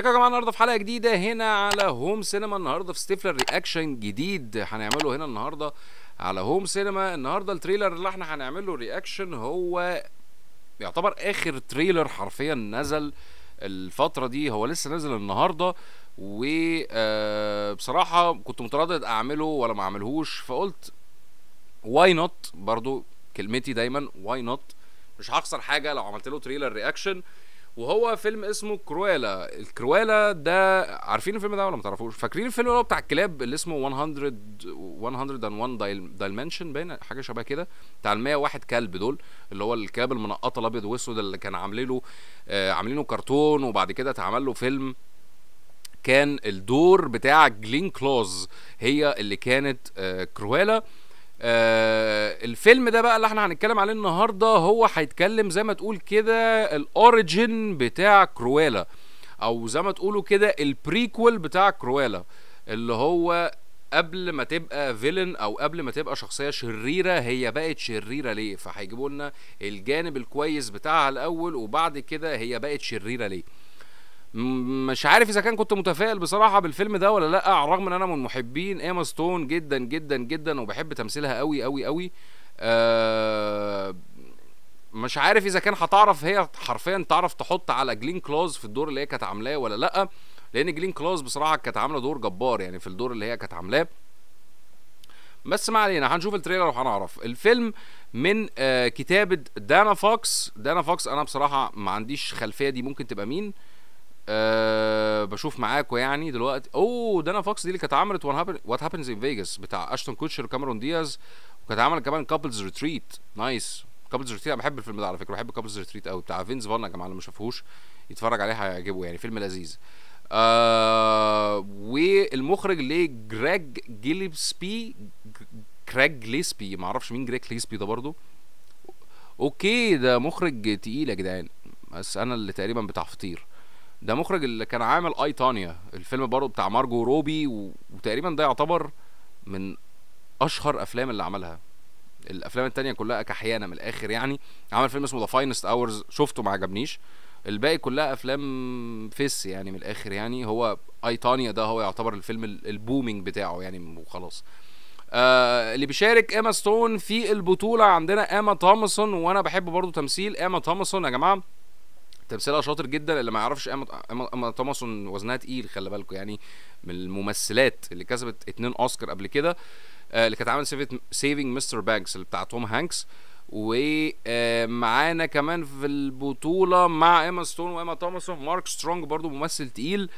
ازيكم يا جماعه النهارده في حلقه جديده هنا على هوم سينما النهارده في ستيفلر رياكشن جديد هنعمله هنا النهارده على هوم سينما النهارده التريلر اللي احنا هنعمله رياكشن هو يعتبر اخر تريلر حرفيا نزل الفتره دي هو لسه نازل النهارده وبصراحه كنت متردد اعمله ولا ما اعملهوش فقلت واي نوت برضو كلمتي دايما واي نوت مش هخسر حاجه لو عملت له تريلر رياكشن وهو فيلم اسمه كرويلا الكرويلا ده عارفين الفيلم ده ولا ما تعرفوش فاكرين الفيلم اللي هو بتاع الكلاب اللي اسمه 100 101 دايمنشن باين حاجه شبه كده بتاع ال 101 كلب دول اللي هو الكلاب المنقطه الابيض واسود اللي كان عاملينه آه عاملينه كرتون وبعد كده اتعمل له فيلم كان الدور بتاع جلين كلوز هي اللي كانت آه كرويلا آه الفيلم ده بقى اللي احنا هنتكلم عليه النهارده هو هيتكلم زي ما تقول كده الاوريجين بتاع كرويلا او زي ما تقولوا كده البريكول بتاع كرويلا اللي هو قبل ما تبقى فيلن او قبل ما تبقى شخصيه شريره هي بقت شريره ليه فهيجيبوا لنا الجانب الكويس بتاعها الاول وبعد كده هي بقت شريره ليه مش عارف اذا كان كنت متفائل بصراحه بالفيلم ده ولا لا على الرغم ان انا من محبين ايما ستون جدا جدا جدا وبحب تمثيلها قوي قوي قوي آه مش عارف اذا كان هتعرف هي حرفيا تعرف تحط على جلين كلوز في الدور اللي هي كانت عاملاه ولا لا لان جلين كلوز بصراحه كانت عامله دور جبار يعني في الدور اللي هي كانت عاملاه بس ما علينا هنشوف التريلر وهنعرف الفيلم من آه كتابه دانا فوكس دانا فوكس انا بصراحه ما عنديش خلفيه دي ممكن تبقى مين أه بشوف معاكم يعني دلوقتي اوه دانا فوكس دي اللي كانت عملت وات هابنز ان فيجاس بتاع اشتون كوتشر وكاميرون دياز وكانت عملت كمان كابلز ريتريت نايس كابلز ريتريت انا بحب الفيلم ده على فكره بحب كابلز ريتريت قوي بتاع فينز فان يا جماعه اللي ما شافوهوش يتفرج عليه هيعجبه يعني فيلم لذيذ آه والمخرج لجراج جيلسبي كراج جليسبي ما اعرفش مين جراج جليسبي ده برضو اوكي ده مخرج تقيل يا جدعان بس انا اللي تقريبا بتاع فطير ده مخرج اللي كان عامل اي تانيا الفيلم برضه بتاع مارجو روبي و... وتقريبا ده يعتبر من اشهر افلام اللي عملها الافلام التانية كلها كحيانه من الاخر يعني عمل فيلم اسمه ذا فاينست اورز شفته ما عجبنيش الباقي كلها افلام فيس يعني من الاخر يعني هو اي تانيا ده هو يعتبر الفيلم البومينج بتاعه يعني وخلاص آه اللي بيشارك ايما ستون في البطوله عندنا ايما توماسون وانا بحب برضو تمثيل ايما توماسون يا جماعه تمثيلها شاطر جدا اللي ما يعرفش اما اما توماسون وزنها تقيل خلي بالكم يعني من الممثلات اللي كسبت اتنين اوسكار قبل كده آه اللي كانت عامله سيفنج مستر بانكس اللي بتاع توم هانكس ومعانا كمان في البطوله مع ايما ستون وايما توماسون مارك سترونج برضو ممثل تقيل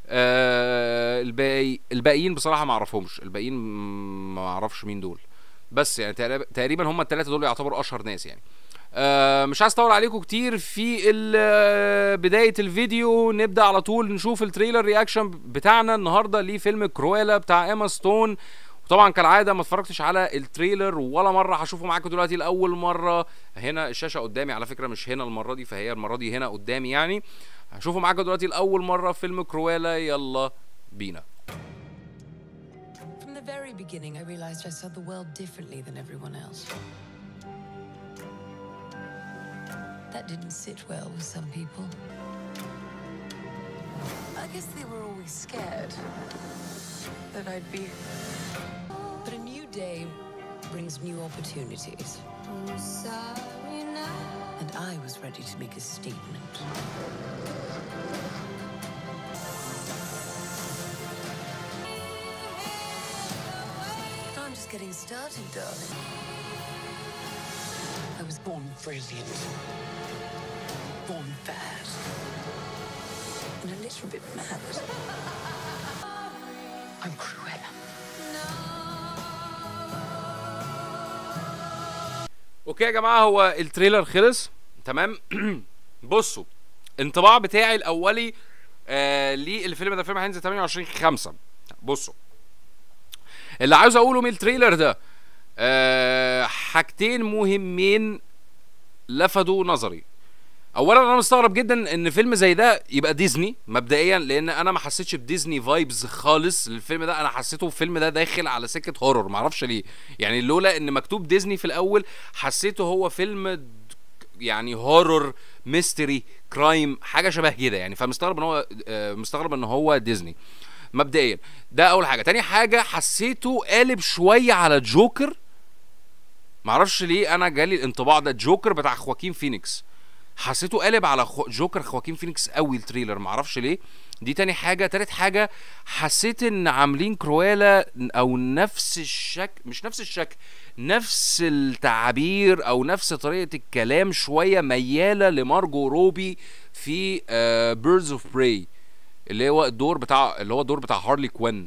آه الباقي الباقيين بصراحه ما اعرفهمش الباقيين ما اعرفش مين دول بس يعني تقريبا هم الثلاثه دول يعتبروا اشهر ناس يعني آه مش عايز اطول عليكم كتير في بدايه الفيديو نبدا على طول نشوف التريلر رياكشن بتاعنا النهارده لفيلم كرويلا بتاع ايما ستون وطبعا كالعاده ما اتفرجتش على التريلر ولا مره هشوفه معاكم دلوقتي لاول مره هنا الشاشه قدامي على فكره مش هنا المره دي فهي المره دي هنا قدامي يعني هشوفه معاكم دلوقتي لاول مره فيلم كرويلا يلا بينا From the very beginning, I realized I saw the world differently than everyone else. That didn't sit well with some people. I guess they were always scared that I'd be. But a new day brings new opportunities. And I was ready to make a statement. I'm just getting started, darling. I was born brilliant, born bad, and a little bit mad. I'm Cruella. اوكي يا جماعه هو التريلر خلص تمام بصوا انطباع بتاعي الاولي آه للفيلم ده فيلم هينزل 28 5 بصوا اللي عاوز اقوله من التريلر ده آه حاجتين مهمين لفتوا نظري اولا انا مستغرب جدا ان فيلم زي ده يبقى ديزني مبدئيا لان انا ما حسيتش بديزني فايبز خالص الفيلم ده انا حسيته الفيلم ده داخل على سكه هورور معرفش ليه يعني لولا ان مكتوب ديزني في الاول حسيته هو فيلم يعني هورر ميستري كرايم حاجه شبه كده يعني فمستغرب ان هو آه، مستغرب ان هو ديزني مبدئيا ده اول حاجه تاني حاجه حسيته قالب شويه على جوكر معرفش ليه انا جالي الانطباع ده جوكر بتاع خواكين فينيكس حسيته قالب على خو... جوكر خواكين فينيكس قوي التريلر معرفش ليه دي تاني حاجه تالت حاجه حسيت ان عاملين كرويلا او نفس الشكل مش نفس الشكل نفس التعابير او نفس طريقه الكلام شويه مياله لمارجو روبي في بيردز اوف براي اللي هو الدور بتاع اللي هو الدور بتاع هارلي كوين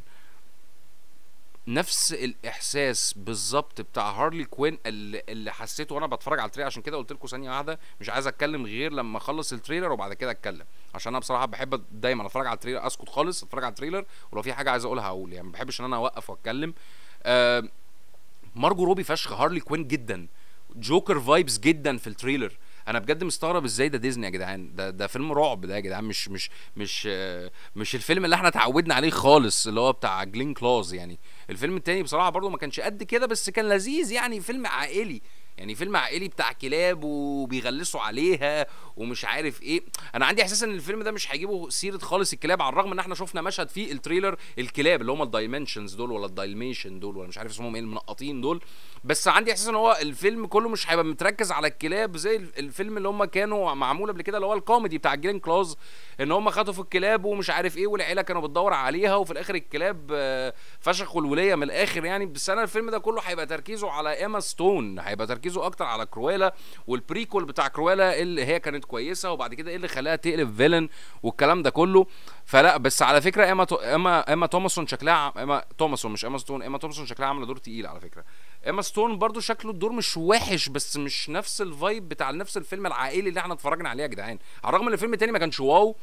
نفس الاحساس بالظبط بتاع هارلي كوين اللي, اللي حسيته وانا بتفرج على التريلر عشان كده قلت لكم ثانيه واحده مش عايز اتكلم غير لما اخلص التريلر وبعد كده اتكلم عشان انا بصراحه بحب دايما اتفرج على التريلر اسكت خالص اتفرج على التريلر ولو في حاجه عايز اقولها هقول يعني ما بحبش ان انا اوقف واتكلم آه مارجو روبي فشخ هارلي كوين جدا جوكر فايبس جدا في التريلر انا بجد مستغرب ازاي ده ديزني يا جدعان ده ده فيلم رعب ده يا جدعان مش مش مش آه، مش الفيلم اللي احنا اتعودنا عليه خالص اللي هو بتاع جلين كلوز يعني الفيلم التاني بصراحه برضو ما كانش قد كده بس كان لذيذ يعني فيلم عائلي يعني فيلم عائلي بتاع كلاب وبيغلسوا عليها ومش عارف ايه انا عندي احساس ان الفيلم ده مش هيجيبوا سيره خالص الكلاب على الرغم ان احنا شفنا مشهد فيه التريلر الكلاب اللي هم الدايمنشنز دول ولا الدايلميشن دول ولا مش عارف اسمهم ايه المنقطين دول بس عندي احساس ان هو الفيلم كله مش هيبقى متركز على الكلاب زي الفيلم اللي هم كانوا معمول قبل كده اللي هو الكوميدي بتاع جرين كلوز ان هم خطفوا الكلاب ومش عارف ايه والعيله كانوا بتدور عليها وفي الاخر الكلاب آه، فشخوا الوليه من الاخر يعني بس انا الفيلم ده كله هيبقى تركيزه على ايما ستون هيبقى تركيزه اكتر على كرويلا والبريكول بتاع كرويلا اللي هي كانت كويسه وبعد كده ايه اللي خلاها تقلب فيلن والكلام ده كله فلا بس على فكره ايما تو... ايما ايما توماسون شكلها ع- ايما توماسون مش ايما ستون ايما توماسون شكلها عامله دور تقيل على فكره ايما ستون برضو شكله الدور مش وحش بس مش نفس الفايب بتاع نفس الفيلم العائلي اللي احنا اتفرجنا عليه يا جدعان على الرغم ان الفيلم التاني ما كانش واو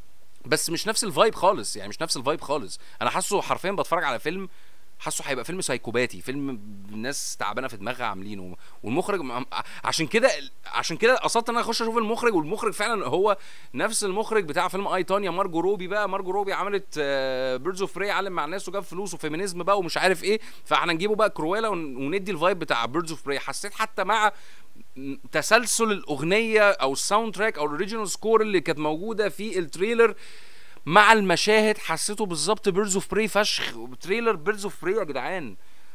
بس مش نفس الفايب خالص يعني مش نفس الفايب خالص انا حاسه حرفيا بتفرج على فيلم حاسه هيبقى فيلم سايكوباتي فيلم ناس تعبانه في دماغها عاملينه والمخرج م- عشان كده عشان كده قصدت ان انا اخش اشوف المخرج والمخرج فعلا هو نفس المخرج بتاع فيلم اي تانيا مارجو روبي بقى مارجو روبي عملت بيردز اوف فري علم مع الناس وجاب فلوس وفيمينيزم بقى ومش عارف ايه فاحنا نجيبه بقى كرويلا ون- وندي الفايب بتاع بيردز اوف فري حسيت حتى مع تسلسل الاغنيه او الساوند تراك او الاوريجينال سكور اللي كانت موجوده في التريلر مع المشاهد حسيته بالظبط بيردز اوف بري فشخ تريلر بيردز اوف بري يا جدعان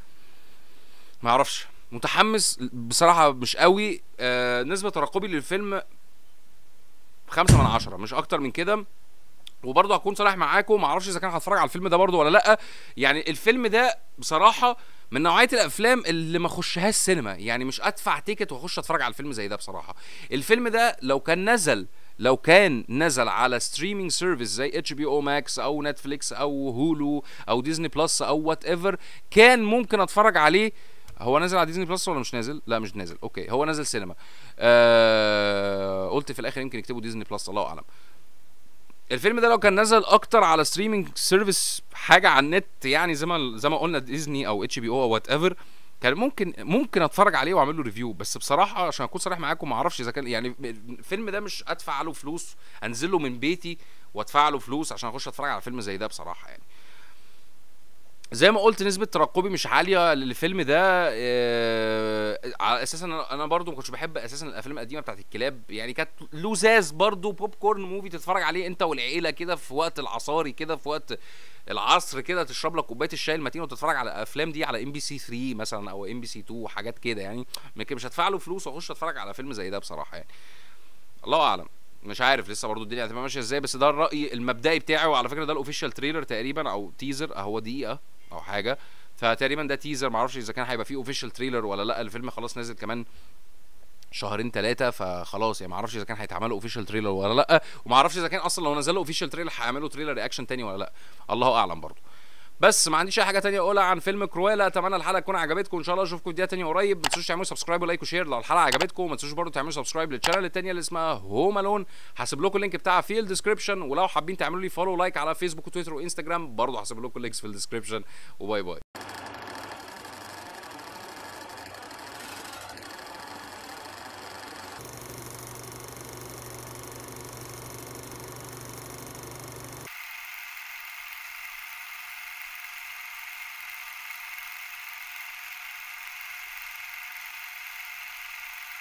ما اعرفش متحمس بصراحه مش قوي آه نسبه ترقبي للفيلم خمسة من عشرة مش اكتر من كده وبرضه هكون صريح معاكم ما اعرفش اذا كان هتفرج على الفيلم ده برضه ولا لا يعني الفيلم ده بصراحه من نوعيه الافلام اللي ما اخشهاش سينما يعني مش ادفع تيكت واخش اتفرج على الفيلم زي ده بصراحه الفيلم ده لو كان نزل لو كان نزل على ستريمينج سيرفيس زي اتش بي او ماكس او نتفليكس او هولو او ديزني بلس او وات ايفر كان ممكن اتفرج عليه هو نازل على ديزني بلس ولا مش نازل؟ لا مش نازل، اوكي هو نازل سينما. آه قلت في الاخر يمكن يكتبوا ديزني بلس الله اعلم. الفيلم ده لو كان نزل اكتر على ستريمينج سيرفيس حاجه على النت يعني زي ما زي ما قلنا ديزني او اتش بي او او وات ايفر كان ممكن ممكن اتفرج عليه واعمل له ريفيو بس بصراحه عشان اكون صريح معاكم ما اعرفش اذا كان يعني الفيلم ده مش ادفع له فلوس انزل له من بيتي وادفع له فلوس عشان اخش اتفرج على فيلم زي ده بصراحه يعني زي ما قلت نسبة ترقبي مش عالية للفيلم ده آه، على اساس ان انا أنا برضو ما كنتش بحب اساسا الافلام القديمة بتاعت الكلاب يعني كانت لزاز برضو بوب كورن موفي تتفرج عليه انت والعيلة كده في وقت العصاري كده في وقت العصر كده تشرب لك كوبايه الشاي المتين وتتفرج على الافلام دي على ام بي سي 3 مثلا او ام بي سي 2 وحاجات كده يعني لكن مش هدفع له فلوس واخش اتفرج على فيلم زي ده بصراحه يعني الله اعلم مش عارف لسه برضو الدنيا هتبقى ماشيه ازاي بس ده الراي المبدئي بتاعي وعلى فكره ده الاوفيشال تريلر تقريبا او تيزر هو دقيقه او حاجه فتقريبا ده تيزر معرفش اذا كان هيبقى فيه اوفيشال تريلر ولا لا الفيلم خلاص نازل كمان شهرين ثلاثه فخلاص يعني ما اعرفش اذا كان هيتعمل اوفيشال تريلر ولا لا وما اعرفش اذا كان اصلا لو نزلوا اوفيشال تريلر هيعملوا تريلر رياكشن تاني ولا لا الله اعلم برضو بس ما عنديش اي حاجه تانية اقولها عن فيلم كرويلا اتمنى الحلقه تكون عجبتكم ان شاء الله اشوفكم فيديو تاني قريب ما تنسوش تعملوا سبسكرايب ولايك وشير لو الحلقه عجبتكم ما تنسوش برضو تعملوا سبسكرايب للشانل التانية اللي اسمها هوم الون هسيب لكم اللينك بتاعها في الديسكربشن ولو حابين تعملوا لي فولو لايك على فيسبوك وتويتر وانستجرام برضو هسيب لكم اللينكس في الديسكربشن وباي باي